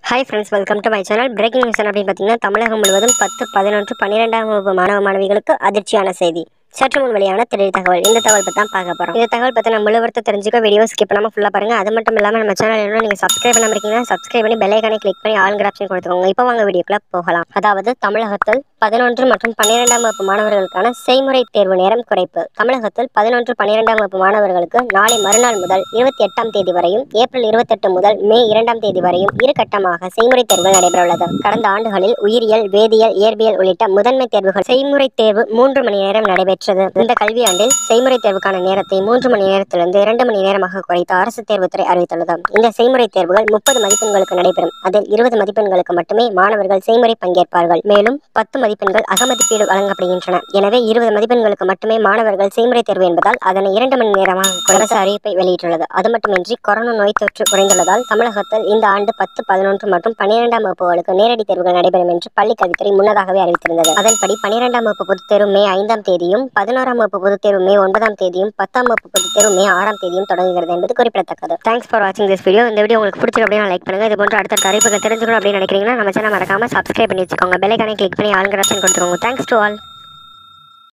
hi friends welcome to my channel breaking news அப்படின்னு பார்த்தீங்கன்னா தமிழகம் முழுவதும் பத்து பதினொன்று பன்னிரெண்டாம் வகுப்பு மாணவ மாணவிகளுக்கு அதிர்ச்சியான செய்தி சற்று முன் வெளியான திடீர் தகவல் இந்த தகவல் பற்றி தான் பார்க்க போகிறோம் இந்த தகவல் பற்றி நம்ம முழுவர்த்த தெரிஞ்சுக்க வீடியோ ஸ்கிப் பண்ணாமல் ஃபுல்லாக பாருங்க அது மட்டும் இல்லாமல் நம்ம சேனல் இன்னும் நீங்கள் சப்ஸ்கிரைப் பண்ணாம இருக்கீங்கன்னா சப்ஸ்கிரைப் பண்ணி பெல்லைக்கானே கிளிக் பண்ணி ஆளுங்கிற ஆப்ஷன் கொடுத்துக்கோங்க இப்போ வாங்க வீடியோக்குள்ள போகலாம் அதாவது தமிழகத்தில் பதினொன்று மற்றும் பன்னிரெண்டாம் வகுப்பு மாணவர்களுக்கான செய்முறை தேர்வு நேரம் குறைப்பு தமிழகத்தில் பதினொன்று பன்னிரெண்டாம் வகுப்பு மாணவர்களுக்கு நாளை மறுநாள் முதல் இருபத்தி எட்டாம் தேதி வரையும் ஏப்ரல் இருபத்தெட்டு முதல் மே இரண்டாம் தேதி வரையும் இரு கட்டமாக செய்முறை தேர்வுகள் நடைபெறவுள்ளது கடந்த ஆண்டுகளில் உயிரியல் வேதியியல் இயற்பியல் உள்ளிட்ட முதன்மை தேர்வுகள் செய்முறை தேர்வு மூன்று மணி நேரம் நடைபெற்றது இந்த கல்வியாண்டில் செய்முறை தேர்வுக்கான நேரத்தை மூன்று மணி நேரத்திலிருந்து இரண்டு மணி நேரமாக குறைத்து அரசு தேர்வுத்துறை அறிவித்துள்ளது இந்த செய்முறை தேர்வுகள் முப்பது மதிப்பெண்களுக்கு நடைபெறும் அதில் இருபது மதிப்பெண்களுக்கு மட்டுமே மாணவர்கள் செய்முறை பங்கேற்பார்கள் மேலும் பத்து மதிப்பெண்கள் அகமதிப்பீடு வழங்கப்படுகின்றன எனவே இருபது மதிப்பெண்களுக்கு மட்டுமே மாணவர்கள் செய்முறை தேர்வு என்பதால் அதனை இரண்டு மணி நேரமாக அரசு அறிவிப்பை வெளியிட்டுள்ளது அது மட்டுமின்றி கொரோனா நோய் தொற்று குறைந்துள்ளதால் தமிழகத்தில் இந்த ஆண்டு பத்து பதினொன்று மற்றும் பன்னிரெண்டாம் வகுப்புகளுக்கு நேரடி தேர்வுகள் நடைபெறும் என்று பள்ளிக் கல்வித்துறை முன்னதாகவே அறிவித்திருந்தது அதன்படி பன்னிரெண்டாம் வகுப்பு பொதுத் தேர்வு மே ஐந்தாம் தேதியும் பதினோராம் வகுப்பு பொதுத் தேர்வு மே ஒன்பதாம் தேதியும் பத்தாம் வகுப்பு பொதுத் தேர்வு மே ஆறாம் தேதியும் தொடங்குகிறது என்பது குறிப்பிடத்தக்கது தேங்க்ஸ் ஃபார் வாட்சிங் திஸ் வீடியோ இந்த வீடியோ உங்களுக்கு பிடிச்சிருக்கு அப்படின்னா லைக் பண்ணுங்க இது போன்ற அடுத்த அறிவிப்புகள் தெரிஞ்சுக்கணும் அப்படின்னு நினைக்கிறீங்கன்னா நம்ம சேனல் மறக்காம சப்ஸ்கிரைப் பண்ணி வச்சுக்கோங்க பெல்லைக்கானே கிளிக் பண்ணி ஆளுங்கிற ஆப்ஷன் கொடுத்துருவோங்க தேங்க்ஸ் டு ஆல்